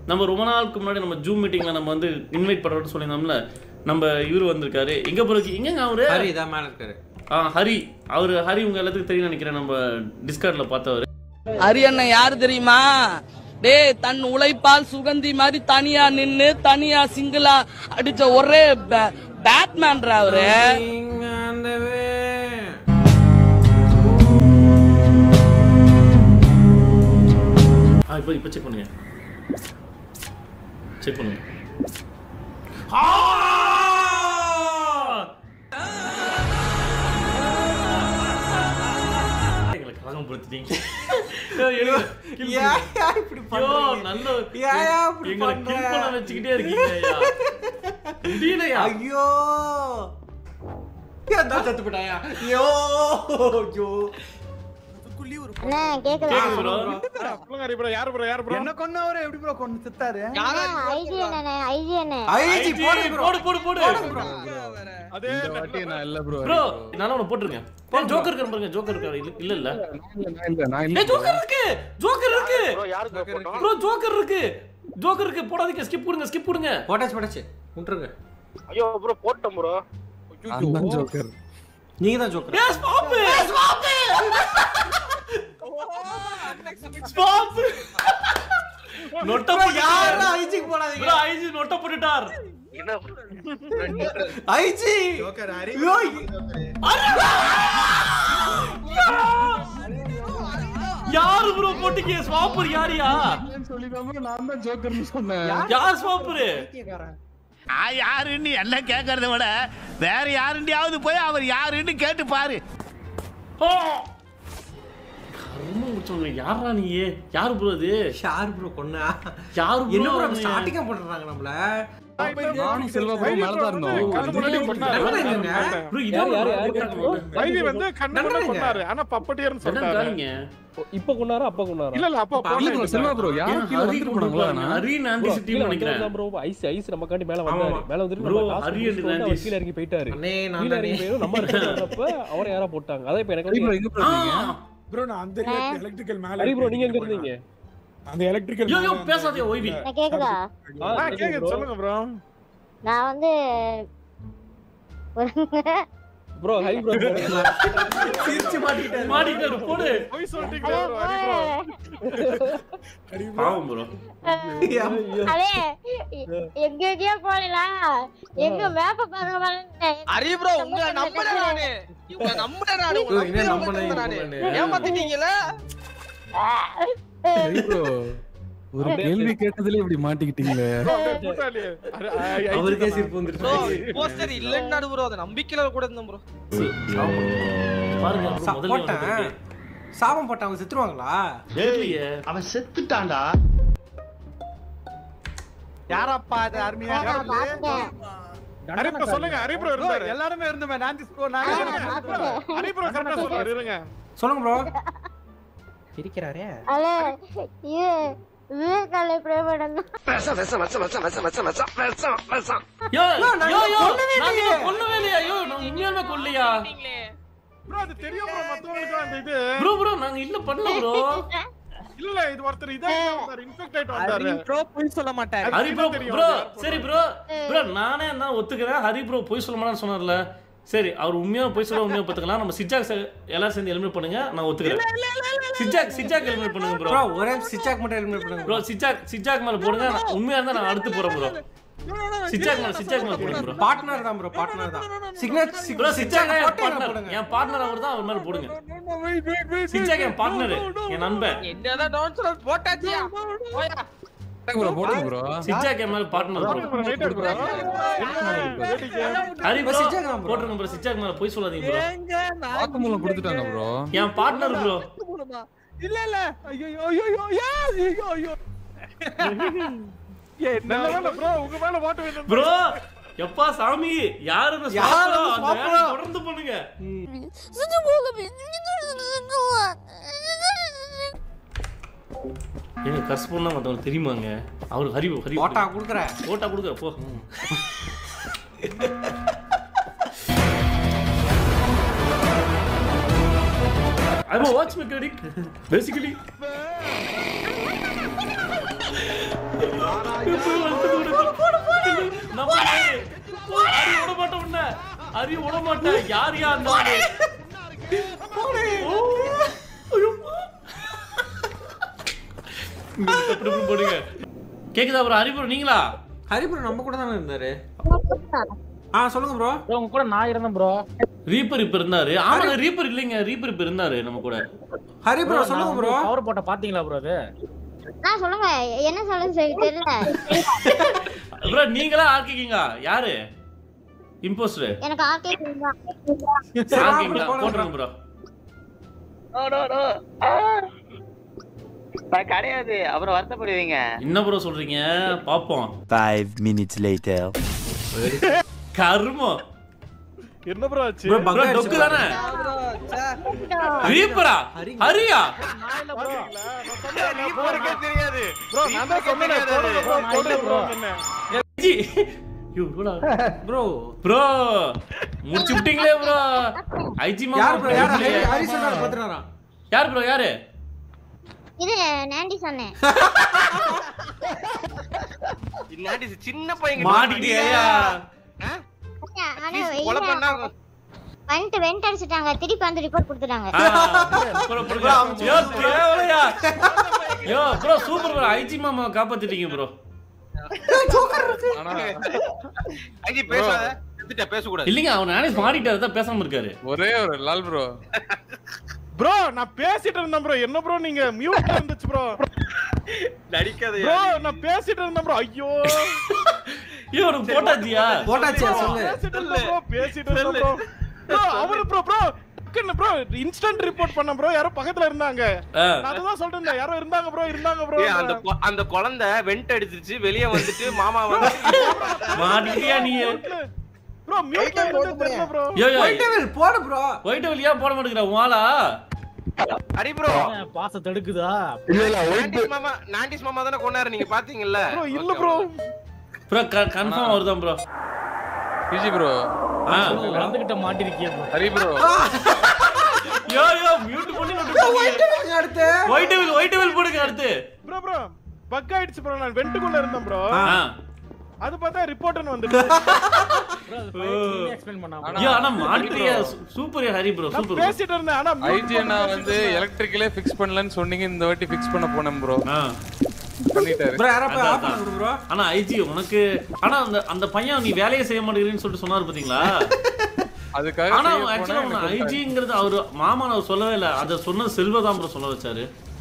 நம்ம ரொம்ப நாளுக்கு முன்னாடி நம்ம ஜூம் மீட்டிங்ல நம்ம வந்து இன்வைட் பண்றோம்னு சொல்லியிருந்தோம்ல நம்ம இவரு வந்திருக்காரு எங்க போறதுக்கு எங்கங்க அவரு ஹரி தான் மேல இருக்காரு ஆ ஹரி அவரு ஹரி உங்க எல்லாத்துக்கும் தெரியும் நினைக்கிறேன் நம்ம டிஸ்கார்ட்ல பார்த்தவர் அரியண்ணன் யாரு தெரியுமா டேய் தன் உழைப்பால் சுகந்தி மாதிரி தனியா நின்னு தனியா சிங்கிளா அடிச்ச ஒரே பே- பேட்மேன்ரா அவரு இங்க அந்த வே- ஆ இப்போ இப்போ செக் பண்ணுங்க செக் பண்ணுங்க எங்களை கலகப்படுத்திட்டீங்க. ஐயோ, எடுங்க. kill ஏன் பண்ணுங்க. ஏன் இப்படி ஐயோ, பண்றீங்க? நல்ல ஏன் ஏன் இப்படி எங்களை பண்ற? kill பண்ண வச்சுக்கிட்டே இருக்கீங்க ஐயா. முடியலையா ஐயோ ஏன் தான் செத்து போட்டாயா ஐயோ ஐயோ அண்ணா கேக்குதா கேக்குது bro. சொல்லுங்க ஹரி ப்ரோ யாரு ப்ரோ யாரு ப்ரோ என்ன கொன்னவரை எப்படி ப்ரோ கொண்டு செத்தாரு ஐஜி அண்ணே ஐஜி அண்ணே ஐஜி ஐஜி, போடு bro. போடு போடு போடு அதே இந்த வாட்டி நான் இல்ல ப்ரோ ப்ரோ நான் உன போட்டுருக்கேன் ஏய், ஜோக்கர் இருக்காரு பாருங்க ஜோக்கர் இருக்காரு இல்ல இல்ல இல்ல நான் இல்ல நான் இல்ல ஏய் ஜோக்கர் இருக்கு ஜோக்கர் இருக்கு ப்ரோ யாருக்கு போட்டோம் ப்ரோ ஜோக்கர் இருக்கு ஜோக்கர் இருக்கு போடாதீங்க ஸ்கிப் கொடுங்க ஸ்கிப் கொடுங்க போட்டாச்சு போட்டாச்சு விட்டுருங்க ஐயோ ப்ரோ போட்டோம் ப்ரோ அந்த ஜோக்கர் நீங்க தான் ஜோக்கர் ஏய் ஸ்பாப் ஸ்பாப் ஸ்பாப் நொட்ட யாரா போட்டார் ஐஜிக்கு போடாதீங்க ப்ரோ ஐஜி நொட்ட போட்டுட்டார் ஐஜி ஜோக்கர் ஹரி ஐயோ யாரு ப்ரோ போட்டீங்க ஸ்வாப்பர் யாரியா சொல்லிடாம நான் தான் ஜோக்கர்னு சொன்னேன் யார் ஸ்வாப்பர் நான் யாருன்னு எல்லாம் கேட்கறத விட வேற யாருண்டியாவது போய் அவர் யாருன்னு கேட்டு பாரு கர்ம முடிச்சவங்க யாரா நீ யாரு ப்ரோ இது ஷார் ப்ரோ கொன்னா யாரு என்ன ப்ரோ ப்ரோ ஸ்டார்டிங்கா போட்டுறாங்க நம்மள நானும் செல்வா ப்ரோ மேல தான் இருந்தோம் கண்ணு முன்னாடி கொண்டாரு என்னடா இதுங்க? ப்ரோ இதான் யாரு யாரு ஐவி வந்து கண்ணு முன்னாடி கொண்டாரு ஆனா பப்பட்டியர்னு சொல்லிட்டாரு காலிங்க இப்ப கொண்டாரா அப்ப கொண்டாரா இல்ல இல்ல அப்பா இல்ல ப்ரோ செல்வா ப்ரோ யாரும் கீழ வந்துட்டு போனாங்களா நான் ஹரி நாந்தி சிட்டி நினைக்கிறேன் ப்ரோ ஐஸ் ஐஸ் நமக்காண்டி மேல ஆமா, வந்தாரு ஆமா. மேல வந்துட்டு Bro, நம்ம காசு ஹரி கொடுத்துட்டு and வந்து அவர் Nandis. கீழ இறங்கி போயிட்டாரு அண்ணே நான் கீழ தானே இறங்கி போயிரும் நம்ம ரெண்டு வர்றப்ப அவரை யாரா போட்டாங்க அதான் இப்ப எனக்கு ஹரி ப்ரோ வந்து எங்க ப்ரோ இருக்கீங்க ப்ரோ நான் அந்த எலக்ட்ரிக்கல் மேல ஹரி ப்ரோ நீங்க எங்க இருந்தீங்க அந்த எலக்ட்ரிக்கல் யோ யோ பேசாதே ஓய்வி நான் கேக்குதா ஆ, கேக்குது சொல்லுங்க ப்ரோ நான் வந்து ப்ரோ ஹரி ப்ரோ சிரிச்சு மாட்டிட்டாரு மாடிட்டாரு போடு போய் சொல்லிட்டீங்களா bro, ஹரி bro. பாவம் ப்ரோ அதே எங்க எங்கேயோ போறீங்களா எங்க மேப்ப பாருங்க ஹரி ப்ரோ உங்களை நம்புறேன் நானு இவங்க நம்புறேன் நானு bro, உங்களை என்ன நம்புறேன் நம்புனேன், நானு நம்புனேன். ஏமாத்திட்டீங்களா ஹரி ப்ரோ ஒரு கேள்வி கேட்டதுல இப்படி மாட்டிக்கிட்டீங்களே Bro, அப்படியே கூட்டாளி. அரு- ஐ- ஐ- அவருக்கே சிரிப்பு ப்ரோ வந்துருச்சு போஸ்டர் இல்லன்னு ப்ரோ அந்த நம்பிக்கையில கூட இருந்தேன் ப்ரோ பாருங்க bro, சா- முதல்ல போட்டேன் வந்துருக்கு. சாபம் போட்டேன் அவங்க செத்துருவாங்களா தெரியலையே அவன் செத்துட்டான்டா யாரப்பா அது அருமையா பாத்துட்டேன் ஹரி bro சொல்லுங்க ஹரி bro இருந்தாரு எல்லாருமே இருந்தோமே நான் ப்ரோ பாத்துட்டேன் ஹரி bro கரெக்டா சொல்றாரு இருங்க சொல்லுங்க ப்ரோ இருக்கிறாரே அல்ல இது விவேகால பிரேமடன் யோ நாங்க யோ யோ கொல்லவே நாங்க இல்லையே. கொல்லவே இல்லையா யோ நான் உண்மையாலுமே கொல்லையா ப்ரோ அது தெரியும் ப்ரோ மத்தவங்களுக்கு அந்த இது ப்ரோ ப்ரோ நாங்க இல்ல பண்ணல ப்ரோ இல்ல இல்ல இது ஒருத்தர் இதா வந்தாரு இன்ஃபெக்ட் ஆயிட்டு வந்தாரு ப்ரோ போய் சொல்ல மாட்டாரு ஹரி ப்ரோ ப்ரோ சரி ப்ரோ ப்ரோ நானே தான் ஒத்துக்கிறேன் ஹரி ப்ரோ போய் சொல்ல மாட்டான்னு சொன்னார்ல சரி அவர் உண்மையா போய் சொல்ல உண்மையா பார்த்துக்கலாம் நம்ம சிஜாக் ச- எல்லாரும் சேர்ந்து எலிமினேட் பண்ணுங்க நான் ஒத்துக்கிறேன் சிஜாக் சிஜாக் எலிமினேட் பண்ணுங்க ப்ரோ ப்ரோ ஒரே சிச்சாக் மட்டும் எலிமினேட் பண்ணுங்க ப்ரோ சிஜாக் சிஜாக் மேல போடுங்க நான் உண்மையா இருந்தா நான் அடுத்து போறேன் ப்ரோ சிஜாக் மேல சிஜாக் மேல போடுங்க ப்ரோ பார்ட்னர் தான் ப்ரோ பார்ட்னர் தான் சிக்னேட் ப்ரோ சிஜாக் என் போட்டு பார்ட்னர் போடுங்க என் பார்ட்னர் அவர் தான் அவர் மேல போடுங்க சிஜாக் என் பார்ட்னர் என் நண்பன் என்னதான் டவுன் சொல்ல போட்டாச்சியா போயா ப்ரோ போடுங்க ப்ரோ சிஜாக் என் மேல partner bro bro right bro Hari bro சிஜாக் தான் bro. போட்டுருங்க ப்ரோ சிஜாக் மேல போய் சொல்லாதீங்க ப்ரோ எங்க நான் வாக்குமூலம் கொடுத்துட்டாங்க ப்ரோ என் பார்ட்னர் ப்ரோ இல்ல இல்ல ஐயோ ஐயோ ஐயோ ஐயோ ஐயோ நல்ல வேளை ப்ரோ உங்க மேல ஓட்டு வேணும் ப்ரோ எப்பா சாமி யாருன்னு யாரு சாப்பிடலாம் அந்த சாப்பிடலாம்? வேலையை தொடர்ந்து பண்ணுங்க ஏங்க கஸ் பண்ணா மத்தவங்களுக்கு தெரியுமாங்க அவரு ஹரி ஹரி போட்டா குடுக்குறேன் ஓட்டா கொடுக்குற போ I'm a watch mechanic, basically. போய் வளர்த்து விடு. போடு, போடு. நம்ம யாரு? போ, அறிவு விட மாட்டேன் உன்னை. அறிவு விட மாட்டேன். யார் யா அந்த ஆளு? ஓ. ஐயோ. இங்க இப்படி இப்படி போடுங்க. கேக்குதா ப்ரோ ஹரிபுரம் நீங்களா ஹரிபுரம் நம்ம கூட தானே இருந்தாரு ஆ சொல்லுங்க ப்ரோ ப்ரோ உங்க கூட நான் இருந்தேன் ப்ரோ ரீப்பர் இப்ப இருந்தாரு ஆமாங்க ரீப்பர் இல்லைங்க ரீப்பர் இப்ப இருந்தாரு நம்ம கூட ஹரி ப்ரோ சொல்லுங்க ப்ரோ பவர் போட்ட பாத்தீங்களா ப்ரோ அது ஆ சொல்லுங்க என்ன சொல்லுங்க சரி தெரியல ப்ரோ நீங்களா ஆக்கிக்கீங்க யாரு இம்போஸ்டர் எனக்கு ஆர்கே தான் ஆக்கிங்களா போட்டுருங்க ப்ரோ கிடையாது அப்புறம் வருத்தப்படுவீங்க என்ன ப்ரோ சொல்றீங்க பாப்போம் Five minutes later. கர்மம் என்ன ப்ரோ ஆச்சு ப்ரோ ப்ரோ பக்கா டொக்கு தானே ரீப்பரா ஹரியா தெரியாது ப்ரோ நான் தான் சொன்னேன் போடுங்க ப்ரோ போடுங்க ப்ரோ சொன்னேன் ஜி யோ ப்ரோ ப்ரோ ப்ரோ முடிச்சு விட்டீங்களே ப்ரோ ஐஜி மாமா யார் ப்ரோ யார் ஹரி ஹரி சொன்னாரு பாத்துறாரா யார் ப்ரோ யாரு இது நாண்டி சொன்னேன் இன்னாடி சின்ன பையன் மாட்டிட்டியா ஆனா இல்ல, வந்துட்டு வெண்ட் அடிச்சிட்டாங்க திருப்பி வந்து ரிப்போர்ட் கொடுத்துட்டாங்க ப்ரோ ப்ரோ யோ தேவலையா யோ ப்ரோ சூப்பர் ப்ரோ ஐஜி மாமா காப்பாத்திட்டீங்க ப்ரோ ஐஜி பேசாத செத்துட்ட பேசக்கூடாது இல்லைங்க அவன் நானே மாட்டிட்டாரு தான் பேசாம இருக்காரு ஒரே ஒரு லால் ப்ரோ ப்ரோ நான் பேசிட்டு இருந்தேன் ப்ரோ என்ன ப்ரோ நீங்க மியூட்ல இருந்துச்சு ப்ரோ நடிக்காத ப்ரோ நான் பேசிட்டு இருந்தேன் ப்ரோ ஐயோ ஐயோ உனக்கு போட்டாச்சியா போட்டாச்சியா சொல்லு பேசிட்டு இருந்தேன் ப்ரோ பேசிட்டு இருந்தேன் ப்ரோ ப்ரோ அவரு bro bro bro instant report பண்ண ப்ரோ யாரோ பக்கத்துல இருந்தாங்க ஆ. நான் அதுதான் சொல்லிட்டு இருந்தேன் யாரோ இருந்தாங்க ப்ரோ இருந்தாங்க ப்ரோ ஏய், அந்த கொ- அந்த குழந்தை வெண்ட் அடிச்சிருச்சு வெளிய வந்துட்டு மாமா வந்து மாட்டிக்கிட்டியா நீ ப்ரோ மியூட்ல இருந்து தெரியல ப்ரோ யோ யோ ஒயிட் டெவில் போடு ப்ரோ ஒயிட் வெளியா போட மாட்டேங்கிற உமாலா அடி ப்ரோ பாச தடுக்குதா இல்ல இல்ல ஒயிட் நான்டிஸ் மாமா நான்டிஸ் மாமா தானே கொண்டாரு நீங்க பாத்தீங்கல்ல ப்ரோ இல்ல ப்ரோ ப்ரோ கன்ஃபார்ம் வருதான் ப்ரோ பிஜி ப்ரோ ஆ வந்துகிட்ட மாட்டிருக்கிய ஹரி ப்ரோ யோ யோ மியூட் பண்ணி விட்டுட்டீங்க அடுத்து ஒயிட் டெவில் ஒயிட் டெவில் போடுங்க அடுத்து ப்ரோ ப்ரோ பக் ஆயிடுச்சு ப்ரோ நான் வெண்ட்டுக்குள்ள இருந்தேன் ப்ரோ ஆ அது பார்த்தா ரிப்போர்ட்னு வந்துட்டு எக்ஸ்பிளைன் பண்ணாம ஐயோ ஆனா மாட்டிட்டியா சூப்பர் ஹரி ப்ரோ நான் சூப்பர் பேசிட்டு இருந்தேன் ஆனா mute ஐஜி பண்ணி நான் பேசிட்டு வந்து இருந்தேன். எலக்ட்ரிக்கலே ஃபிக்ஸ் பண்ணலன்னு சொன்னீங்க இந்த வாட்டி ஃபிக்ஸ் பண்ண போனேன் ப்ரோ ஆ பண்ணிட்டாரு ப்ரோ யாரா போய் அதான், ஆஃப் பண்ணு ப்ரோ ஆனா ஐஜி உனக்கு ஆனா அந்த அந்த பையன் நீ வேலையை செய்ய மாட்டேங்கிறேன்னு சொல்லிட்டு சொன்னாரு பாத்தீங்களா அதுக்காக ஆனா செய்ய போனா ஆக்சுவலா உன எனக்கு ஒரு ஐஜிங்கிறது அவரு மாமா அவர் சொல்லவே இல்ல அத சொன்னது செல்வதான் ப்ரோ சொல்ல வச்சாரு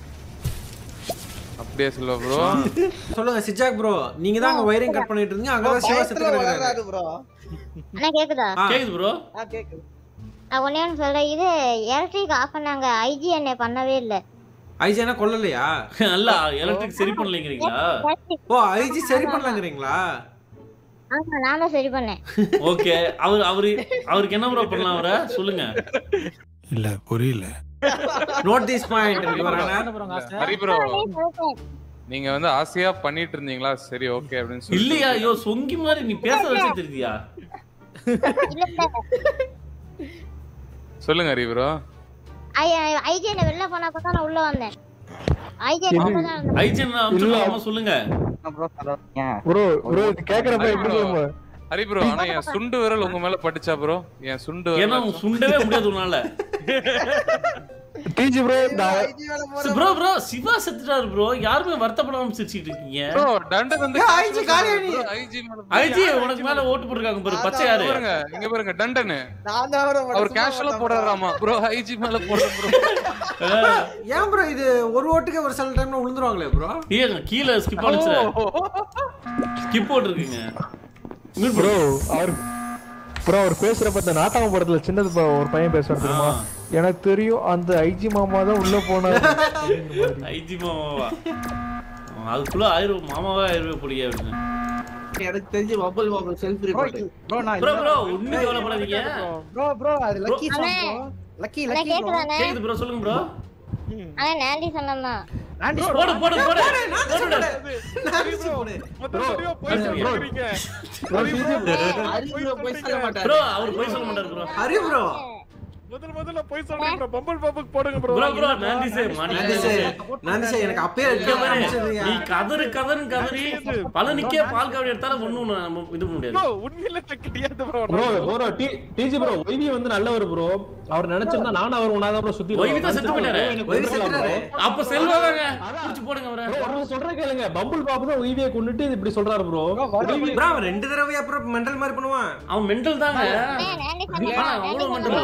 அப்படியே சொல்ல ப்ரோ சொல்லுங்க சிஜாக் ப்ரோ நீங்க தான் அங்க ஒயரிங் கட் பண்ணிட்டு இருந்தீங்க அங்க தான் சிவா செத்து கிடக்குறாரு ப்ரோ அண்ணா கேக்குதா ஆ. கேக்குது ப்ரோ ஆ கேக்குது நான் ஒன்னே ஒன்று சொல்றேன் இது எலக்ட்ரிக் ஆஃப் பண்ணாங்க ஐஜி என்ன பண்ணவே இல்ல ஐஜி என்ன கொல்லலையா அல்ல எலக்ட்ரிக் சரி பண்ணலைங்கிறீங்களா ஓ ஐஜி சரி பண்ணலாங்கிறீங்களா ஆமா நான் தான் சரி பண்ணேன் ஓகே அவர் அவரு அவருக்கு என்ன ப்ரோ பண்ணலாம் அவரை சொல்லுங்க இல்ல புரியல நோட் திஸ் பாயிண்ட் வரானா ஹரி ப்ரோ நீங்க வந்து ஆசையா பண்ணிட்டு இருந்தீங்களா சரி ஓகே அப்படின்னு சொல்லி இல்லையா ஐயோ சொங்கி மாதிரி நீ பேச வச்சு தெரியுதியா இல்ல இல்ல சொல்லுங்க ஹரி ப்ரோ ஐஜி என்ன வெளில போனா தான் நான் உள்ள வந்தேன் ஐஜி என்ன தான் இருந்தேன் ஐஜி அம்மா சொல்லுங்க ப்ரோ ப்ரோ கேக்குறப்ப ஹரி எப்படி ப்ரோ சொல்லுங்க ஹரி ப்ரோ ஆனா என் சுண்டு விரல் உங்க மேல பட்டுச்சா ப்ரோ என் சுண்டு ஏன்னா விரல் உன் சுண்டவே முடியாது உன்னால DG bro bro bro Siva செத்துட்டாரு ப்ரோ யாருமே வருத்தப்படாம சிரிச்சிட்டு இருக்கீங்க ப்ரோ தண்டன் வந்து ஏய், IG காலியா நீ? ஐஜி மேல ஐஜி உனக்கு மேல ஓட்டு போட்டுருக்காங்க பாரு பச்சை யாரு பாருங்க இங்க பாருங்க டண்டனு நான் தான் அவர் கேஷுவலா போடுறாராமா ப்ரோ ஐஜி மேல போடுற ப்ரோ ஏன் ப்ரோ இது ஒரு ஓட்டுக்கு ஒரு சில டைம்ல விழுந்துருவாங்களே ப்ரோ ஏங்க கீழே ஸ்கிப் அடிச்சுற ஸ்கிப் போட்டுருக்கீங்க மியூட் ப்ரோ ப்ரோ அவர் ப்ரோ அவர் பேசுறப்ப இந்த நாட்டாம படத்துல சின்னது ப- ஒரு பையன் பேசுவார் தெரியுமா எனக்கு தெரியும் அந்த ஐஜி மாமா தான் உள்ள போனாரு ஐஜி மாமாவா அவன் அதுக்குள்ள ஆயிரம் மாமாவா ஆயிரம் போடிய அப்படின்னு எனக்கு தெரிஞ்சு bubble bubble self report bro நான் ப்ரோ ப்ரோ ஒண்ணும் கவலைப்படாதீங்க ப்ரோ ப்ரோ அது லக்கி அண்ணே. சாங் லக்கி அண்ணா லக்கி ப்ரோ கேக்குதானே கேக்குது ப்ரோ சொல்லுங்க ப்ரோ ஆனா நாண்டி சொன்னதான் போடு போடு போடு மொத்தம் தெளிவா போய் சொல்லிக்கிறீங்க ஹரி ப்ரோ போய் சொல்ல மாட்டாரு ப்ரோ அவர் போய் சொல்ல மாட்டாரு ப்ரோ ஹரி ப்ரோ முதல்ல முதல்ல போய் சொல்றேன் ப்ரோ பம்பல் பாப்புக்கு போடுங்க ப்ரோ ப்ரோ ப்ரோ நன்றி சார் நன்றி சார் நன்றி சார் எனக்கு அப்பயே இங்க பாரு, அனுப்பிச்சதுயா. நீ கதறு கதறுன்னு கதறி பழனிக்கே பால் காவடி எடுத்தாலும் ஒண்ணும் நம்ம இது பண்ண முடியாது ப்ரோ உண்மையில கிடையாது bro bro bro DG bro ஒய்வி வந்து நல்லவர் ப்ரோ அவர் நினைச்சிருந்தா நானும் அவர் ஒன்னாதான் ப்ரோ சுத்தி ஒய்வி தான் செத்து போயிட்டாரு. ஒய்வி செத்துறாரு அப்ப செல்வாங்க புடிச்சு போடுங்க அவரை சொல்றேன் கேளுங்க பம்புல் பாப்பு தான் ஒய்வியை கொண்டுட்டு இப்படி சொல்றாரு ப்ரோ ப்ரோ அவன் ரெண்டு தடவை அப்புறம் மெண்டல் மாதிரி பண்ணுவான் அவன் மெண்டல் தாங்க ஆனா அவ்வளவு மெண்டல்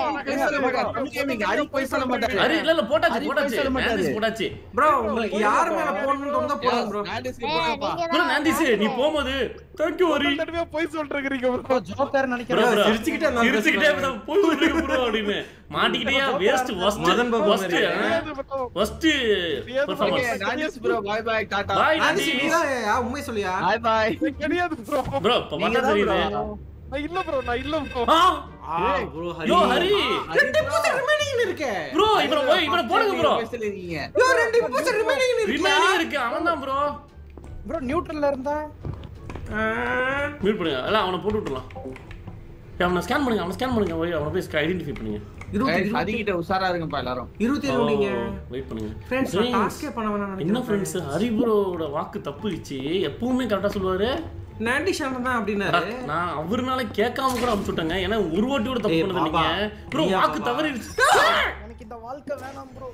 அரி இல்ல இல்ல போட்டாச்சு போட்டாச்சு நான்டிஸ் போட்டாச்சு ப்ரோ உங்களுக்கு யார் மேல போடணும்னு தோணுதோ போடுங்க ப்ரோ ப்ரோ நான்டிஸ் நீ போகும்போது தேங்க் யூ ஹரி தடவை போய் சொல்றீங்க ப்ரோ ஜோக்கர் ப்ரோ நினைக்கிறேன் ப்ரோ சிரிச்சுக்கிட்டே அந்த ஆள் சிரிச்சுக்கிட்டே இருந்தா, போய் விடுங்க ப்ரோ அப்படின்னு மாட்டிக்கிட்டே waste worst Madan Babu worst worst performance bro bye bye டாடா பாய் நான்சி, நான்டிஸ் நீதான் யா, உண்மையை சொல்லியா பை பை கிடையாது ப்ரோ ப்ரோ இப்ப மட்டும் தெரியுது நான் இல்ல ப்ரோ நான் இல்ல ப்ரோ ஆ ஆ, bro, ஹரி. யோ ஹரி ரெண்டு பூசை remaining இருக்கே. ப்ரோ இவர போய் இவர போடுங்க ப்ரோ பேசுறீங்க யோ, ரெண்டு பூசை remaining இருக்கே. ரிமைனிங் இருக்கு அவன் தான் ப்ரோ ப்ரோ நியூட்ரல்ல இருந்தா ஆ, மியூட் பண்ணுங்க எல்லாம் அவனை போட்டு விட்டுலாம் ஏய், அவனை ஸ்கேன் பண்ணுங்க அவனை ஸ்கேன் பண்ணுங்க போய் அவனை போய் ஐடென்டிஃபை பண்ணுங்க இருபத்தி- இருபத்தி- அதிகிட்ட உஷாரா இருங்கப்பா எல்லாரும் இருபத்தி ஏழு முடிங்க. வெயிட் பண்ணுங்க Friends, நான் Friends, task ஏ பண்ண வேணாம்னு என்ன நினைக்கிறேன் ஃப்ரெண்ட்ஸ் ஹரிபுரோட வாக்கு தப்புச்சு எப்பவுமே கரெக்டா சொல்லுவாரு நான்டி ஷானன் தான் அப்படின்னாரு. நான் அவர்னால கேட்காம கூட அமுச்சு விட்டேங்க ஏன்னா ஒரு வாட்டி கூட தப்பு ஏய், பண்ணது பாபா. நீங்க ப்ரோ நீயா வாக்கு பாபா? தவறிடுச்சு எனக்கு இந்த வாழ்க்கை வேணாம் ப்ரோ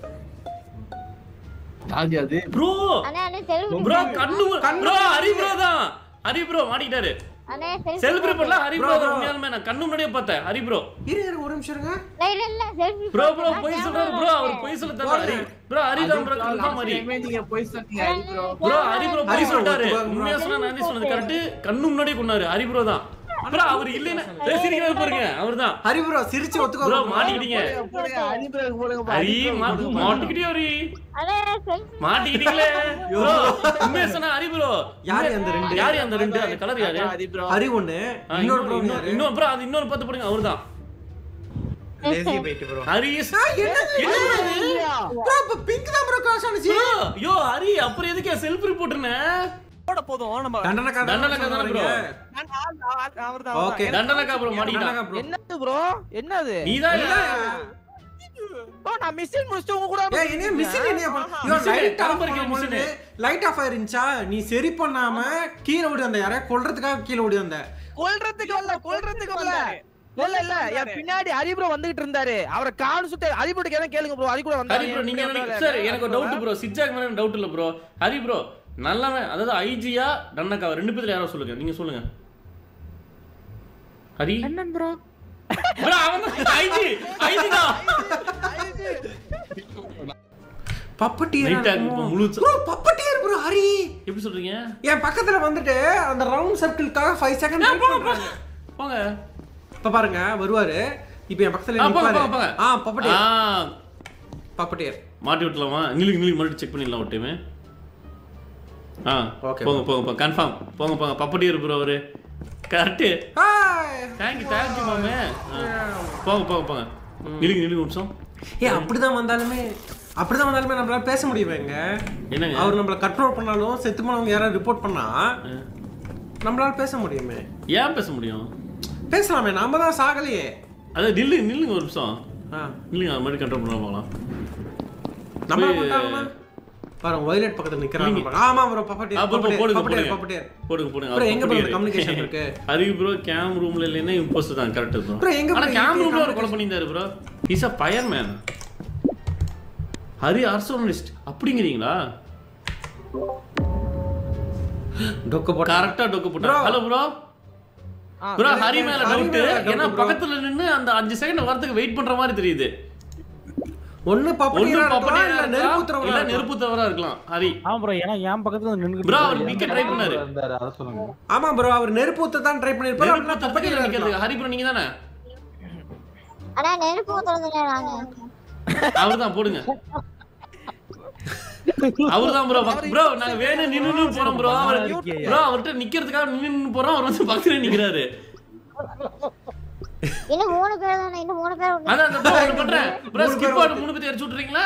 யாரு அது ப்ரோ அண்ணா அண்ணா செல்ஃபி ப்ரோ கண்ணு ப்ரோ ஹரி ப்ரோ தான் ஹரி ப்ரோ மாட்டிக்கிட்டாரு அண்ணா செல்ஃபி செலிப்ரேட் பண்ணலாம் ஹரி Bro, ப்ரோ bro. உண்மையாலுமே நான் கண்ணு முன்னாடியே பார்த்தேன் ஹரி ப்ரோ இரு, இரு, ஒரு நிமிஷம் இருங்க. இல்ல இல்ல செல்ஃபி ப்ரோ ப்ரோ பொய் சொல்றாரு ப்ரோ அவர் பொய் சொல்ல தெரியல ஹரி ப்ரோ ஹரி தான் ப்ரோ கன்ஃபார்ம் ஹரி நீங்க போய் சொன்னீங்க Hari bro bro Hari bro Hari பொய் bro சொல்லிட்டாரு ஒத்துக்குவாங்க bro. உண்மையா சொன்னா நான் சொன்னது கரெக்ட் கண்ணு முன்னாடியே கொண்டாரு ஹரி ப்ரோ தான் ப்ரோ அவர் இல்லைன்னா ஏய், சிரிக்கிறாரு பாருங்க அவர்தான் ஹரி bro, சிரிச்சு ஒத்துக்கோ ப்ரோ bro. மாட்டிக்கிட்டீங்க போடுங்க ஹரி ப்ரோ போடுங்க ஹரி மா- மாட்டிக்கிட்டே ஹரி அண்ணா செல்ஃபி மாட்டிக்கிட்டீங்களே ப்ரோ உண்மையா சொன்னா ஹரி ப்ரோ யாரு அந்த ரெண்டு? யாரு அந்த ரெண்டு அந்த கலர் யாரு ஹரி ப்ரோ ஹரி ஒண்ணு, ஆ, இன்னொரு bro இன்னொரு யாரு? இன்னொரு ப்ரோ அது இன்னொரு பத்து போடுங்க அவர்தான் Lazy bait bro. Hari is- ஆ, என்னது? என்னது இது? bro, இப்ப pink தான் bro cross ஆனுச்சு. ப்ரோ யோ ஹரி அப்புறம் எதுக்கு செல்ஃப் ரிப்போர்ட்னே போதும் நம்ம தண்டனைக்காக தான் தண்டனைக்காக தானே bro அவர்தான் Okay. தண்டனக்கா ப்ரோ மாட்டிக்கிட்டான் தண்டனைக்கா bro. என்னது ப்ரோ என்னது நீதான் ப்ரோ நான் மிஷின் முடிச்சிட்டு உங்க கூட ஏய், என்னைய missile என்னைய பண்ண- ஐயோ, Missile, light off கலம்பரிக்கிற பண்ணும்போது missile. light off ஆயிருந்துச்சா, நீ சரி பண்ணாம கீழே ஓடி வந்த யாரையா கொல்றதுக்காக கீழே ஓடி வந்த கொல்றதுக்கு வரல கொல்றதுக்கு வரல இல்ல இல்ல என் பின்னாடி ஹரிப்ரோ வந்துகிட்டு இருந்தாரு அவரை காணு சுட்டு ஹரிப்ரோட கேட்க கேளுங்க ப்ரோ ஹரி கூட ஹரி ப்ரோ நீங்க எனக்கு சார் எனக்கு ஒரு டவுட் ப்ரோ சிட்ஜாக் மேல டவுட் இல்ல ப்ரோ ஹரி ப்ரோ நல்லவன் அதாவது ஐஜியா டன்னக்கா ரெண்டு பேர்ல யாரோ சொல்லுங்க நீங்க சொல்லுங்க ஹரி அண்ணன் ப்ரோ ப்ரோ அவன் ஐஜி ஐஜி தான் பப்பட்டியர் Night tag இப்ப முழு ப்ரோ பப்பட்டியர் ப்ரோ ஹரி எப்படி சொல்றீங்க என் பக்கத்துல வந்துட்டு அந்த ரவுண்ட் சர்க்கிள்காக 5 செகண்ட் வெயிட் பண்றாங்க போங்க இப்ப பாருங்க வருவாரு இப்போ என் பக்கத்துல ஆ, போங்க, நிப்பாரு போங்க, போங்க. ஆ ஆ பப்பட்டியர் பப்பட்டியர் மாட்டி விட்டுலாமா நிலுக்கு நிலுக்கு மட்டும் செக் பண்ணிடலாம் ஒரு டைம் ஆ Okay, போங்க போங்க போங்க கன்ஃபார்ம் போங்க போங்க பப்பட்டியர் ப்ரோ அவரு கரெக்ட் ஹாய் தேங்க்யூ தேங்க்யூ மாமே ஆ, போங்க போங்க போங்க நிலுக்கு நிலுக்கு நிமிஷம் ஏ அப்படிதான் வந்தாலுமே அப்படிதான் வந்தாலுமே நம்மளால பேச முடியுமாங்க என்னங்க அவர் நம்மள கண்ட்ரோல் பண்ணாலும் செத்து போனவங்க யாராவது ரிப்போர்ட் பண்ணா நம்மளால பேச முடியுமே ஏன் பேச முடியும் பேசலாமே நாம தான் சாகலையே அதான் நில்லு நில்லுங்க ஒரு நிமிஷம் ஆ நில்லுங்க அது மாதிரி கண்ட்ரோல் பண்ண பார்க்கலாம் நம்ம போய், பண்ணிட்டாங்கன்னா பாருங்க வயலட் பக்கத்துல நிக்கிறாங்க நீங்க- பாருங்க. ஆமா ப்ரோ ஆ, பப்பட்டியர் போ, போ, போடுங்க பப்பட்டியர் போடுங்க பப்பட்டியர் போடுங்க போடுங்க Bro, அவர் எங்க bro பப்பட்டியர். communication இருக்கு? ஹரி ப்ரோ கேம் ரூம்ல இல்லைன்னா இம்போஸ்ட் தான் கரெக்ட் ப்ரோ Bro, எங்க ஆனா bro கேம் இருக்கு ரூம்ல அவர் கொலை பண்ணியிருந்தாரு bro is a fire man Hari arsonist அப்படிங்கிறீங்களா டொக்கு போட்டா கரெக்டா டொக்கு போட்டா Bro. Hello bro bro Hari மேல ஹரி டவுட் மேல doubt ஏன்னா bro. பக்கத்துல நின்னு அந்த அஞ்சு செகண்ட் வரதுக்கு வெயிட் பண்ற மாதிரி தெரியுது ஒண்ணு ஒண்ணு பப்பட்டியரா இருக்கலாம் பப்பட்டியா இல்ல இருக்கலாம் நெருப்புத்திரவரா இல்ல இருக்கலாம் நெருப்புத்தவரா இருக்கலாம் ஹரி ஆமா ப்ரோ ஏன்னா என் பக்கத்துல நின்று ப்ரோ அவர் நிக்க ட்ரை பண்ணாரு ஆமா ப்ரோ அவர் நெருப்பு ஊத்த தான் ட்ரை பண்ணிருப்பாரு அப்படின்னா நெருப்பு பப்பட்டியரா தப்பட்டியா இருக்கலாம் நிக்கிறது ஹரி ப்ரோ நீங்க தானே அண்ணா நெருப்பு ஊத்துறதுல நானு அவர்தான் போடுங்க அவர்தான் ப்ரோ ப்ரோ நாங்க வேணும் நின்னு நின்னு போறோம் ப்ரோ அவர் ப்ரோ அவர்ட்ட நிக்கிறதுக்காக நின்னு நின்னு போறோம் அவர் வந்து பக்கத்துல நிக்கிறாரு இன்னும் மூணு பேர் தானே இன்னும் மூணு பேர் உண்டு. அதான் அந்த ப்ரோ ஒண்ணு பண்றேன் ப்ரோ ஸ்கிப் ஆடு மூணு பேர் அடிச்சு விட்டுறீங்களா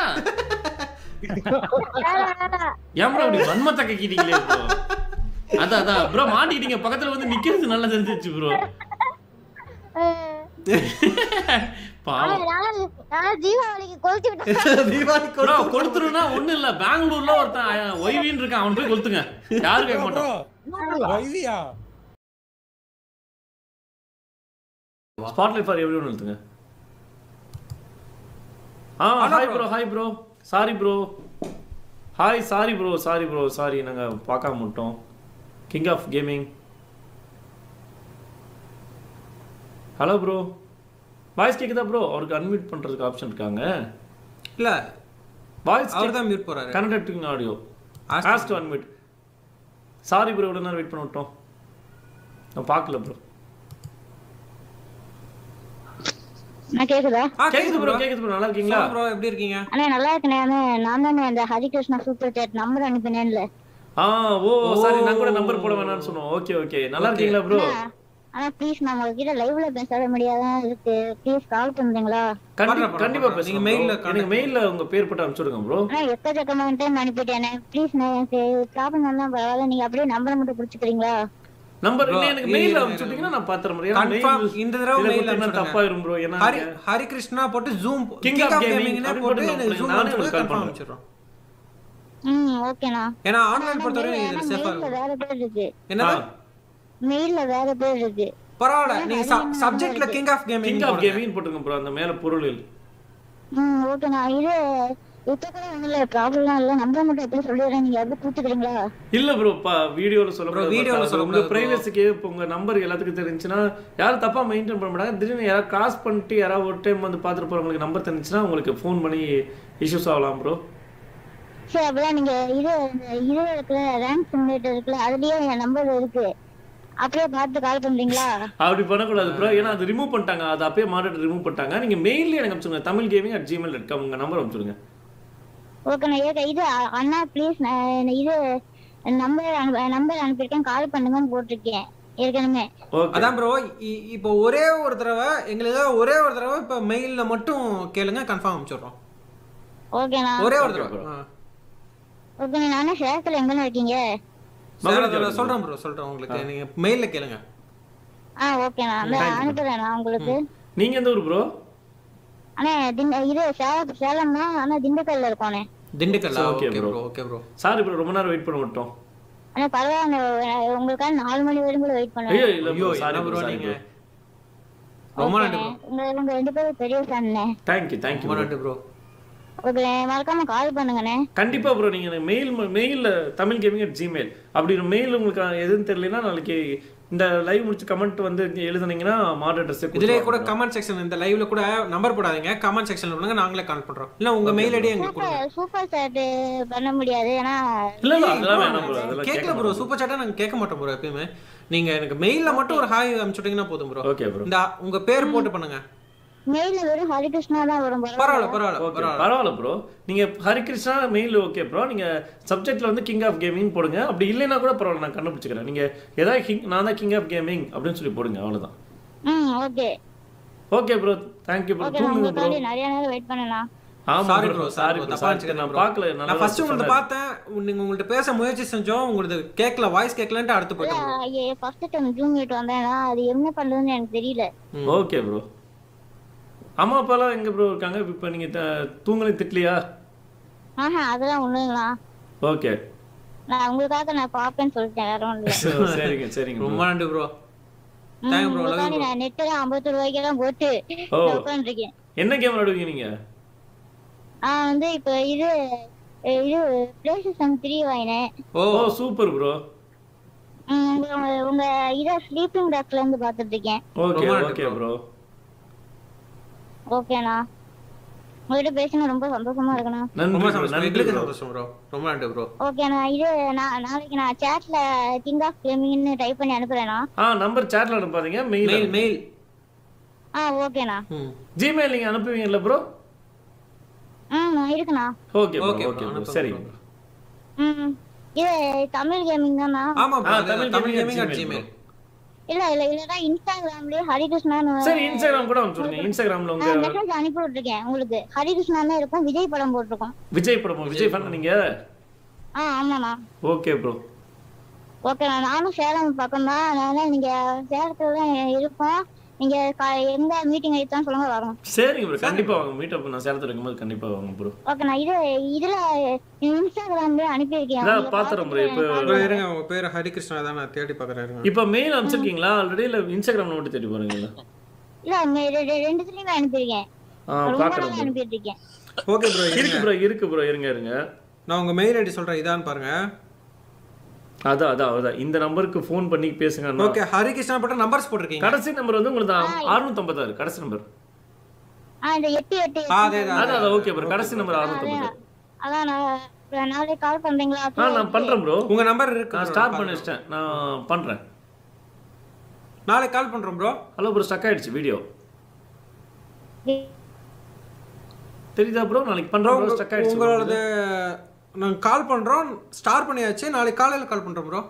வேணாம், வேணாம். ஏன் ப்ரோ அப்படி வன்மத்தை கக்கிட்டீங்களே ப்ரோ அதான் அதான் ப்ரோ மாட்டிக்கிட்டீங்க பக்கத்துல வந்து நிக்கிறது நல்லா தெரிஞ்சிச்சு ப்ரோ பாவம் நானும் நானும் தீபாவளிக்கு கொளுத்தி விட்டேன் தீபாவளி ப்ரோ கொடுத்துருன்னா ஒண்ணும் இல்ல பெங்களூர்ல ஒருத்தன் ஒய்வின்னு இருக்கான் அவன் போய் கொளுத்துங்க யாரும் கேட்க மாட்டான் வைவியா ஸ்பாட்லைட் ஃபார் எவ்ரி ஒன் எழுத்துங்க ஆ Hello, hi bro. Bro hi bro sorry bro hi sorry bro sorry bro sorry நாங்கள் பார்க்காம விட்டோம் king of gaming hello bro voice கேக்குதா ப்ரோ அவருக்கு அன்மியூட் பண்றதுக்கு ஆப்ஷன் இருக்காங்க இல்ல வாய்ஸ் அவர் தான் மியூட் போறாரு connecting audio Ask asked to unmute sorry bro இவ்வளோ நேரம் வெயிட் பண்ண விட்டோம் நான் பார்க்கல ப்ரோ நான் கேக்குதா கேக்குது ப்ரோ கேக்குது ப்ரோ நல்லா இருக்கீங்களா ப்ரோ எப்படி இருக்கீங்க அண்ணா நல்லா இருக்கேனே நான் தானே அந்த ஹரிகிருஷ்ணா சூப்பர் சேட் நம்பர் அனுப்பினேன்ல ஆ ஓ சாரி நான் கூட நம்பர் போட வேணாம்னு சொன்னோம் ஓகே ஓகே நல்லா இருக்கீங்களா ப்ரோ ஆனா ப்ளீஸ் நான் உங்ககிட்ட லைவ்ல பேச முடியாதான் இருக்கு ப்ளீஸ் கால் பண்றீங்களா கண்டிப்பா கண்டிப்பா பேசுங்க நீங்க நீங்க mail மெயில்ல ல எனக்கு மெயில்ல உங்க பேர் போட்டு அனுப்பிச்சுடுங்க ப்ரோ ஆனா எக்கச்சக்கமான டைம் அனுப்பிட்டேனே ப்ளீஸ் நான் ப்ராப்ளம் வந்தா பரவாயில்ல நீங்க அப்படியே நம்பர் மட்டும் புடிச்சுக்கிறீங்களா நம்பர் Bro, இல்ல எனக்கு இல்ல, மெயில்ல இல்ல, அனுப்பிச்சுட்டீங்கன்னா நான் பாத்துறேன் ப்ரோ கன்ஃபார்ம் இந்த தடவை மெயில் அனுப்பிச்சுடுங்க தப்பாயிரும் ப்ரோ ஏன்னா ஹரி ஹரி கிருஷ்ணா போட்டு ஜூம் King of Gaming அப்படி போட்டு போட்டு நான் ஜூம் நானே அனுப்பிச்சு உங்களுக்கு call கன்ஃபார்ம் பண்றேன். அனுப்பிச்சிடுறோம் ம் ஓகேண்ணா ஏன்னா ஆன்லைன் பொறுத்தவரை ஆனா இது சேஃபா mail ல இருக்கும் வேற பேர் இருக்கு என்னது மெயில்ல வேற பேர் இருக்கு பரவாயில்ல நீங்க சப்ஜெக்ட்ல king of gaming king of gaming போட்டுங்க ப்ரோ அந்த மேல பொருள் ம் ஓகேண்ணா இது இப்ப கூட ஒண்ணும் இல்ல ப்ராப்ளம்லாம் இல்ல நம்பர் மட்டும் எப்படி சொல்லிடுறேன் நீங்க எப்படி கொடுத்துக்கிறீங்களா இல்ல ப்ரோ வீடியோல சொல்ல Bro, முடியாது video ல அது சொல்ல உங்க முடியாது bro. பிரைவசிக்கு இப்போ உங்க நம்பர் எல்லாத்துக்கும் தெரிஞ்சுன்னா யாரும் தப்பா மெயின்டைன் பண்ண மாட்டாங்க திடீர்னு யாராவது கிராஸ் பண்ணிட்டு யாராவது ஒரு டைம் வந்து பார்த்துட்டு போறவங்களுக்கு நம்பர் தெரிஞ்சுன்னா உங்களுக்கு ஃபோன் பண்ணி இஷ்யூஸ் ஆகலாம் ப்ரோ சரி அப்படிலாம் நீங்க இது இந்த இது இருக்குல்ல ரேங்க் சிமுலேட்டர் இருக்குல்ல அதுலயே என் நம்பர் இருக்கு அப்படியே பார்த்து கால் பண்றீங்களா அப்படி பண்ணக்கூடாது ப்ரோ ஏன்னா அது ரிமூவ் பண்ணிட்டாங்க அது அப்பயே மாடல் ரிமூவ் பண்ணிட்டாங்க நீங்க மெயிலே எனக்கு அனுப்பிச்சுங்க Tamil gaming at Gmail dot com உங்க நம்பர் அனுப்பிச்சுடுங்க ஓகே நான் ஏக இது அ- அண்ணா ப்ளீஸ் இது நம்பர் நம்பர் அனுப்பியிருக்கேன் கால் பண்ணுங்கன்னு போட்டிருக்கேன் ஏற்கனவே ஓகே அதான் ப்ரோ இப்போ ஒரே ஒரு தடவை எங்களுக்கு ஒரே ஒரு தடவை இப்போ மெயில்ல மட்டும் கேளுங்க கன்ஃபார்ம் அனுப்பிச்சிடுறோம் ஓகேண்ணா ஒரே ஒரு Okay, தடவை bro. ஆ. ஓகே நானே சேலத்துல எங்கன்னு இருக்கீங்க சரி, அதோட சொல்றேன் ப்ரோ சொல்றேன் உங்களுக்கு நீங்க மெயில்ல கேளுங்க ஆ ஓகேண்ணா அந்த Thank you. அனுப்புறேன் நான் உங்களுக்கு நீங்க எந்த ஊர் ப்ரோ அண்ணே திண்ட இது சேலம் சேலம் தான் ஆனா திண்டுக்கல்ல இருக்கோண்ணே திண்டுக்கல்லா Okay, okay bro. Bro okay bro sorry bro ரொம்ப நேரம் வெயிட் பண்ண விட்டோம் அண்ணா பரவாயில்ல அஹ் உங்களுக்காக நாலு மணி வரைக்கும் கூட வெயிட் ஐயோ பண்ணுவேன் இல்ல ஐயோ ப்ரோ சாரி என்ன ப்ரோ ப்ரோ சாரி நீங்க ப்ரோ ரொம்ப நன்றி ப்ரோ உங்க உங்க ரெண்டு பேரும் பெரிய ஃபேன்ண்ணே தேங்க்யூ தேங்க்யூ ரொம்ப நன்றி ப்ரோ ஓகே மறக்காம கால் பண்ணுங்கண்ணே கண்டிப்பா ப்ரோ நீங்க எனக்கு மெயில் மெயில்ல தமிழ் கேமிங் அட் ஜிமெயில் அப்படி மெயில் உங்களுக்கு எதுவும் தெரியலனா நாளைக்கு இந்த லைவ் முடிச்சு கமெண்ட் வந்து எழுதுனீங்கன்னா மாடரேட்டர்ஸ் இதுலயே கூட கமெண்ட் செக்ஷன் இந்த லைவ்ல கூட நம்பர் போடாதீங்க கமெண்ட் செக்ஷன்ல விடுங்க நாங்களே கால் பண்றோம் இல்ல உங்க மெயில் ஐடி எங்களுக்கு கொடுங்க சூப்பர் சாட் பண்ண முடியாது ஏன்னா இல்ல இல்ல அதெல்லாம் வேணாம் ப்ரோ அதெல்லாம் கேட்கல ப்ரோ சூப்பர் சாட்டா நாங்க கேட்க மாட்டோம் ப்ரோ எப்பயுமே நீங்க எனக்கு மெயில்ல மட்டும் ஒரு ஹாய் அனுப்பிச்சுட்டீங்கன்னா போதும் ப்ரோ ஓகே ப்ரோ இந்த உங்க பேர் போட்டு பண்ணுங்க மெயில்ல வெறும் ஹரிகிருஷ்ணா தான் வரும் பரவாயில்ல பரவாயில்ல ஓகே பரவாயில்ல பரவாயில்ல ப்ரோ நீங்க ஹரிகிருஷ்ணா மெயில் ஓகே ப்ரோ நீங்க சப்ஜெக்ட்ல வந்து கிங் ஆஃப் கேமிங் போடுங்க அப்படி இல்லைன்னா கூட பரவாயில்ல நான் கண்டுபிடிச்சிக்கிறேன் நீங்க ஏதாவது கிங் நான் தான் கிங் ஆஃப் கேமிங் அப்படின்னு சொல்லி போடுங்க அவ்வளவுதான் ம் okay okay bro thank you bro okay நான் தூங்குங்க ப்ரோ உங்களுக்காண்டி நிறைய நேரம் வெயிட் பண்ணலாம் ஆமா sorry bro bro sorry sorry bro தப்பா சாரி நினைச்சுக்கிறேன் நான் bro. பார்க்கல நான் ஃபர்ஸ்ட் உங்கள்ட்ட பார்த்தேன் நீங்க உங்கள்ட்ட பேச முயற்சி செஞ்சோம் உங்களுக்கு கேட்கல வாய்ஸ் கேட்கலன்ட்டு அடுத்து போயிட்டோம் bro. First time zoom meet வந்தேன்னா அது என்ன பண்றதுன்னு எனக்கு தெரியல ஓகே ப்ரோ அம்மா அப்பாலாம் எங்க ப்ரோ இருக்காங்க இப்போ நீங்க த- தூங்கலை திட்டலையா ஆஹா அதெல்லாம் ஒண்ணுங்களா ஓகே நான் உங்களுக்காக நான் பாப்பேன்னு சொல்லிட்டேன் வேற ஒண்ணும் இல்ல சரிங்க சரிங்க ரொம்ப bro. நன்றி ப்ரோ ம், தேங்க் ப்ரோ உங்களுக்காண்டி நான் நெட்ல ஐம்பது ரூபாய்க்கெல்லாம் போட்டு ஓ. உட்காந்துருக்கேன் என்ன கேம் விளையாடுவீங்க நீங்க நான் வந்து இப்போ இது அஹ் இது பிளே ஸ்டேஷன் த்ரீ வாங்கினேன் ஓ ஓ சூப்பர் ப்ரோ ம், உங்க உங்க இதை ஸ்லீப்பிங் டாக்ல இருந்து பாத்துட்டு இருக்கேன் ஓகே ரொம்ப நன்றி ஓகே ப்ரோ ஓகேண்ணா உங்ககிட்ட பேசினா ரொம்ப சந்தோஷமா இருக்குண்ணா நன்றி ரொம்ப bro, சந்தோஷம் நன்றி எங்களுக்கு bro. சந்தோஷம் ப்ரோ ரொம்ப நன்றி ப்ரோ ஓகேண்ணா இது நான் நாளைக்கு நான் சேட்ல கிங் ஆஃப் கேமிங்னு டைப் பண்ணி அனுப்புறேண்ணா ஆ நம்பர் சாட்ல அனுப்பாதீங்க மெயில் மெயில் மெயில் ஆ ஓகேண்ணா ம் ஜிமெயில் நீங்க அனுப்புவீங்கல்ல ப்ரோ ம் இருக்குண்ணா okay bro Okay bro, okay bro அனுப்புங்க சரி bro. ம் இது தமிழ் கேமிங் தானா ஆமா ஆ, bro Tamil Tamil gaming gaming at at gmail Gmail இல்ல இல்ல இல்லடா இன்ஸ்டாகிராம்லயே ஹரிகிருஷ்ணான்னு சரி இன்ஸ்டாகிராம் கூட அனுப்பிச்சுடுங்க இன்ஸ்டாகிராம்ல உங்க மெசேஜ் அனுப்பி விட்டுருக்கேன் உங்களுக்கு ஹரிகிருஷ்ணான்னு இருக்கும் விஜய் படம் போட்டிருக்கோம் விஜய் படம் விஜய் ஃபேன் நீங்க ஆ ஆமாண்ணா ஓகே ப்ரோ ஓகேண்ணா நானும் சேலம் பக்கம் தான் அதனால நீங்க சேலத்துல தான் இருக்கோம் நீங்க கா- எந்த மீட்டிங் எடுத்தாலும் சொல்லுங்க வரோம் சரிங்க ப்ரோ கண்டிப்பா வாங்க மீட் அப் நான் சேலத்துல இருக்கும்போது கண்டிப்பா வாங்க ப்ரோ ஓகே நான் இது இதுல இன்ஸ்டாகிராம்ல அனுப்பியிருக்கேன் இதான் நீங்க பாத்துறேன் bro. இப்ப- பார்த்துட்டு ப்ரோ இருங்க உங்க பேர் ஹரிகிருஷ்ணா தான் நான் தேடி பார்க்குறேன் இருங்க இப்ப மெயில் அனுப்பிச்சிருக்கீங்களா ஆல்ரெடி இல்ல இன்ஸ்டாகிராம்ல மட்டும் தேடி போறீங்களா இல்ல மே- ரெ- ரெ- ரெண்டுத்துலயுமே அனுப்பியிருக்கேன் ஆ ரொம்ப பாக்குறேன் நாளா அனுப்பிட்டு இருக்கேன் ஓகே ப்ரோ இருக்கு ப்ரோ இருக்கு ப்ரோ இருங்க இருங்க நான் உங்க மெயில் ஐடி சொல்றேன் இதான்னு பாருங்க அதான் அதான் அதான் இந்த நம்பருக்கு ஃபோன் பண்ணி பேசுங்க அண்ணா. ஓகே ஹரிகிருஷ்ணா போட்ட நம்பர்ஸ் போட்டிருக்கீங்க கடைசி நம்பர் வந்து உங்களுக்கு அறுநூத்தி ஐம்பத்தாறு கடைசி நம்பர் ஆ இந்த எட்டு எட்டு ஆ, அதே தான். அதான் அதான் ஓகே ப்ரோ கடைசி நம்பர் அறுநூத்தி ஐம்பத்தாறு அதான் நான் நாளைக்கு கால் பண்றீங்களா ஆ நான் பண்றேன் ப்ரோ உங்க நம்பர் இருக்கு நான் bro, ஸ்டார்ட் பாருங்க. பண்ணி வச்சிட்டேன் நான் பண்றேன் நாளைக்கு கால் பண்றோம் ப்ரோ ஹலோ ப்ரோ ஸ்டக் ஆயிடுச்சு வீடியோ தெரியுதா ப்ரோ நாளைக்கு பண்றோம் ப்ரோ ஸ்டக் ஆயிடுச்சு bro. உங்களோடது நாங்க கால் பண்றோம் ஸ்டார்ட் பண்ணியாச்சு நாளைக்கு காலையில கால் பண்றோம் ப்ரோ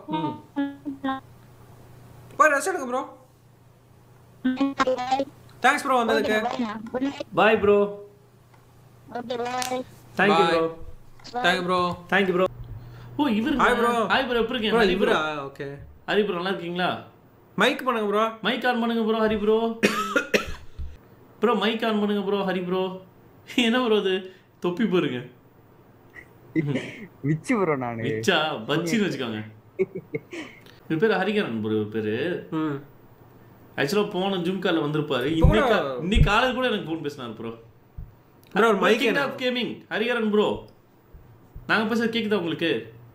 போய் ரெஸ்ட் எடுங்க ப்ரோ தேங்க்ஸ் ப்ரோ வந்ததுக்கு bye bro okay bye thank you Bye. Bro thank bro thank you bro ஓ இவர் Hi bro. ஹாய் ப்ரோ எப்படி இருக்கீங்க ப்ரோ ஹரி ப்ரோ இவரா ஓகே ஹரி ப்ரோ நல்லா இருக்கீங்களா மைக் பண்ணுங்க ப்ரோ மைக் ஆன் பண்ணுங்க bro Hari bro bro mic on பண்ணுங்க ப்ரோ ஹரி ப்ரோ என்ன ப்ரோ அது தொப்பி பாருங்க விச்சு ப்ரோ நானு மிச்சா பச்சின்னு வச்சுக்கோங்க இவர் பேர் ஹரிகரன் ப்ரோ இவர் பேரு ஆக்சுவலாக போன ஜூம் காலில் வந்திருப்பாரு இப்போ கூட- இன்னைக்கு இன்னைக்கு காலையில் கூட எனக்கு ஃபோன் பேசினார் ப்ரோ Bro, ஒரு mic என்ன? ஆஃப் கேமிங் ஹரிகரன் ப்ரோ நாங்கள் பேசுறது கேட்குதா உங்களுக்கு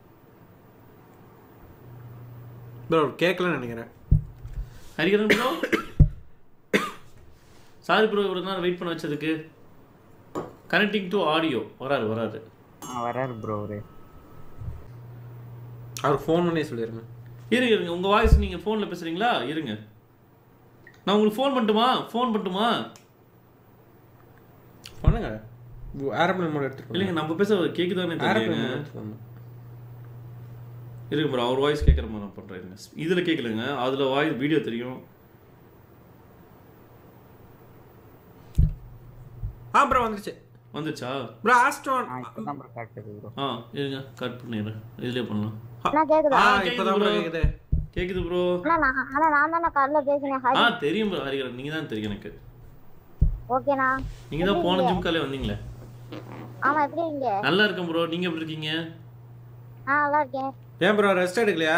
ப்ரோ கேட்கலன்னு நினைக்கிறேன் ஹரிகரன் ப்ரோ சாரி ப்ரோ இவ்வளோ நேரம் வெயிட் பண்ண வச்சதுக்கு கனெக்டிங் டு ஆடியோ வராரு வராரு வராரு ப்ரோ அவரு அவர் ஃபோன் பண்ணி சொல்லிருங்க இருங்க இருங்க உங்கள் வாய்ஸ் நீங்கள் ஃபோனில் பேசுகிறீங்களா இருங்க நான் உங்களுக்கு ஃபோன் பண்ணட்டுமா ஃபோன் பண்ணட்டுமா பண்ணுங்க ஏரோப்ளேன் மோட் எடுத்துட்டு இல்லைங்க நம்ம பேச கேட்குதானே ஏரோப்ளேன் தெரியல மோட் எடுத்துட்டு இருக்கு ப்ரோ அவர் வாய்ஸ் கேட்குற மாதிரி நான் பண்ணுறேன் இதில் கேட்கலங்க அதில் வாய்ஸ் வீடியோ தெரியும் ஆ ப்ரோ வந்துருச்சு வந்துச்சா ப்ரோ ஆஸ்ட்ரோன் இப்பதான் ப்ரோ காட்டுது ப்ரோ ஆ இருங்க கட் பண்ணிடுறேன் இதுலேயே பண்ணலாம் அண்ணா கேக்குதா ஆ, ஆ இப்பதான் ப்ரோ bro. கேக்குது கேக்குது ப்ரோ அண்ணா நான் அண்ணா நான் தானே காலைல பேசினேன் ஆ ஹரி தெரியும் ப்ரோ ஹரிகரன் நீங்கள் தான் தெரியும் எனக்கு ஓகேண்ணா நீங்கள் தான் போன ஜிம் காலே வந்தீங்களே ஆமா எப்படி இருக்கீங்க நல்லா இருக்கேன் ப்ரோ நீங்கள் எப்படி இருக்கீங்க ஆ நல்லா இருக்கேன் ஏன் ப்ரோ ரெஸ்ட் எடுக்கலையா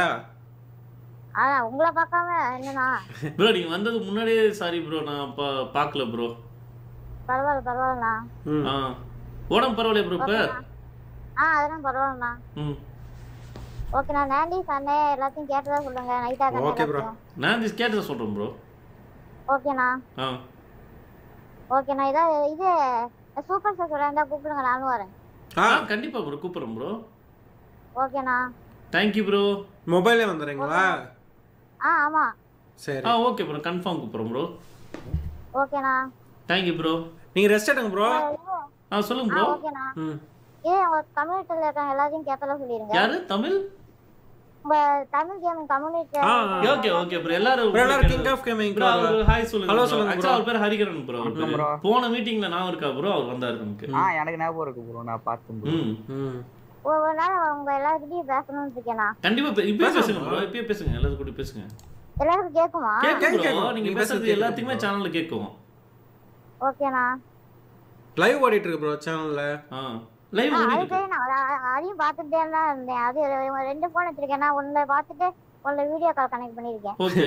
ஆனா உங்களை பார்க்காம என்னண்ணா ப்ரோ நீங்கள் வந்தது முன்னாடியே சாரி ப்ரோ நான் பா பார்க்கல ப்ரோ பரவாயில்ல பரவாயில்லண்ணா ஆ உடம்பு பரவாயில்லையா ப்ரோ இப்போ ஆ அதெல்லாம் பரவாயில்லண்ணா ம் ஓகேண்ணா நாண்டி சண்டே எல்லாத்தையும் கேட்டதா சொல்லுங்க நைட்டா ஓகே ப்ரோ நான் இது கேட்டதை சொல்கிறேன் ப்ரோ ஓகேண்ணா ஆ ஓகேண்ணா இதான் இது சூப்பர் ஸ்டார் இருந்தா கூப்பிடுங்க நானும் வரேன் ஆ கண்டிப்பாக ப்ரோ கூப்பிட்றேன் ப்ரோ ஓகேண்ணா தேங்க்யூ ப்ரோ மொபைலே வந்துடுறீங்களா ஆ ஆமா சரி ஆ ஓகே ப்ரோ கன்ஃபார்ம் கூப்பிட்றோம் ப்ரோ ஓகேண்ணா தேங்க்யூ ப்ரோ நீங்க ரெஸ்ட் எடுங்க ப்ரோ ஆ சொல்லுங்க ஆ ப்ரோ ஓகேண்ணா ம் ஏ உங்க கம்யூனிட்டில இருக்காங்க எல்லாத்தையும் கேட்டதா சொல்லிருங்க யாரு தமிழ் உங்க தமிழ் கேமிங் கம்யூனிட்டி ஆ ஓகே ஓகே ப்ரோ எல்லாரும் Bro, எல்லாரும் King of Gaming ப்ரோ bro. அவர் ஹாய் சொல்லுங்க Hello hello சொல்லுங்க சொல்லுங்க bro. அவர் பேர் ஹரிகரன் ப்ரோ வணக்கம் bro. போன மீட்டிங்ல நான் இருக்கா ப்ரோ அவர் வந்தாரு நமக்கு ஆ எனக்கு ஞாபகம் இருக்கு ப்ரோ நான் பார்த்தேன் ப்ரோ ம் ம் ஒவ்வொரு நாள் உங்க எல்லாருக்கிட்டையும் பேசணும்னு இருக்கேண்ணா கண்டிப்பா பே- இப்பயே பேசுங்க ப்ரோ இப்பயே பேசுங்க எல்லாரும் கூட பேசுங்க எல்லாருக்கும் கேக்குமா கேக்கும் ப்ரோ கேக்கும். நீங்க நீங்க பேசுறது பேசுறது கேக்கும் எல்லாத்துக்குமே bro. சேனல்ல கேக்கும் ஓகேண்ணா லைவ் ஓடிட்டு இருக்கு ப்ரோ சேனல்ல ஆ லைவ் ஆ, ஓடிட்டு அது இருக்கு சரி நான் அத- அதையும் பார்த்துட்டே தான் இருந்தேன் அது ரெ- ரெண்டு போன் வச்சிருக்கேன் நான் ஒன்னுல பார்த்துட்டு ஒன்னுல வீடியோ கால் கனெக்ட் பண்ணிருக்கேன் ஓகே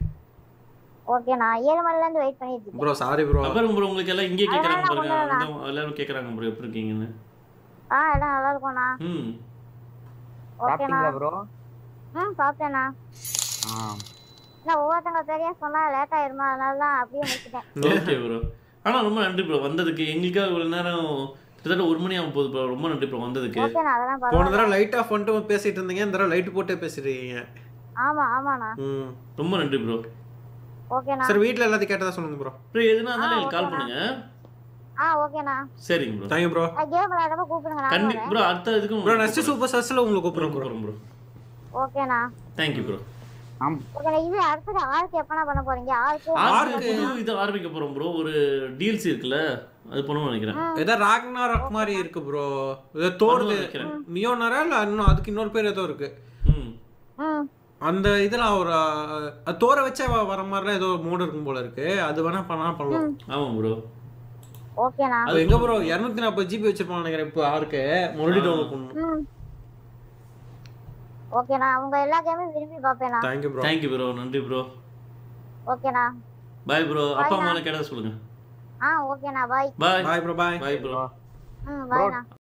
ஓகே நான் ஏழு மணில இருந்து வெயிட் பண்ணிட்டு இருக்கேன் ப்ரோ சாரி ப்ரோ அப்புறம் ப்ரோ உங்களுக்கு எல்லாம் இங்கே கேக்குறாங்க அதெல்லாம் பாருங்க ஒண்ணும் அந்த- எல்லாரும் கேக்குறாங்க ப்ரோ எப்படி இருக்கீங்கன்னு ஆ எல்லாம் நல்லா இருக்கும்ண்ணா ம் ஓகேண்ணா சாப்பிட்டீங்களா ப்ரோ ம் சாப்பிட்டேண்ணா ஆ நான் ஒவ்வொருத்தவங்க பெரிய சொன்னா லேட் ஆயிருமா அதனால தான் அப்படியே முடிச்சிட்டேன் ஓகே ப்ரோ ஆனா ரொம்ப நன்றி ப்ரோ வந்ததுக்கு எங்களுக்காக இவ்வளவு நேரம் கிட்டத்தட்ட ஒரு மணி ஆகும் போகுது ப்ரோ ரொம்ப நன்றி ப்ரோ வந்ததுக்கு ஓகேண்ணா அதெல்லாம் போன பரவாயில்ல தடவை லைட் ஆஃப் பண்ணிட்டு பேசிட்டு இருந்தீங்க இந்த தடவை லைட் போட்டே பேசிருக்கீங்க ஆமா ஆமாண்ணா ம் ரொம்ப நன்றி ப்ரோ ஓகேண்ணா சரி வீட்ல எல்லாத்தையும் கேட்டதா சொல்லுங்க ப்ரோ ப்ரோ எதுனா இருந்தாலும் எனக்கு கால் பண்ணுங்க ஆ ஓகேண்ணா சரிங்க ப்ரோ தேங்க்யூ ப்ரோ கேம் விளையாடப்ப கூப்பிடுங்க நான் கண்டி வரேன் ப்ரோ அடுத்த இதுக்கும் ப்ரோ நெக்ஸ்ட் சூப்பர் சர்ஸ்ல உங்களுக்கு கூப்பிடுறோம் ப்ரோ கூப்பிடுறோம் ப்ரோ ஓகேண்ணா தேங்க்யூ ப்ரோ ஆம் ஓகேண்ணா இது அடுத்தது ஆருக்கு எப்பண்ணா பண்ண போறீங்க ஆருக்கு ஆர்க்கு புது இது ஆரம்பிக்க போறோம் ப்ரோ ஒரு டிஎல்சி இருக்குல்ல அது பண்ணுவோம் நினைக்கிறேன் ஏதோ ராக்னா ராக் மாதிரி இருக்கு ப்ரோ ஏதோ தோடுது நினைக்கிறேன். மியோனாரா இல்ல இன்னும் அதுக்கு இன்னொரு பேர் ஏதோ இருக்கு ம் ம் அந்த இதுல ஒரு அஹ், தோற வச்சா வ- வர மாதிரிலாம் ஏதோ மோடு இருக்கும் போல இருக்கு அது வேணா பண்ணா பண்ணலாம் ஆமா ப்ரோ ஓகேண்ணா அது எங்க ப்ரோ இருநூத்தி நாற்பது ஜிபி வச்சிருப்பான் நினைக்கிறேன் இப்போ ஆருக்கு மறுபடியும் டவுன்லோட் பண்ணணும் ம் ஓகேண்ணா உங்க எல்லா கேமும் விரும்பி பார்ப்பேண்ணா தேங்க்யூ ப்ரோ தேங்க்யூ ப்ரோ நன்றி ப்ரோ ஓகேண்ணா பாய் ப்ரோ அப்பா Bye, அம்மாவை கேட்டதை சொல்லுங்க ஆ ஓகேண்ணா பாய் பாய் bye bro bye bye bro ம் பாய்ண்ணா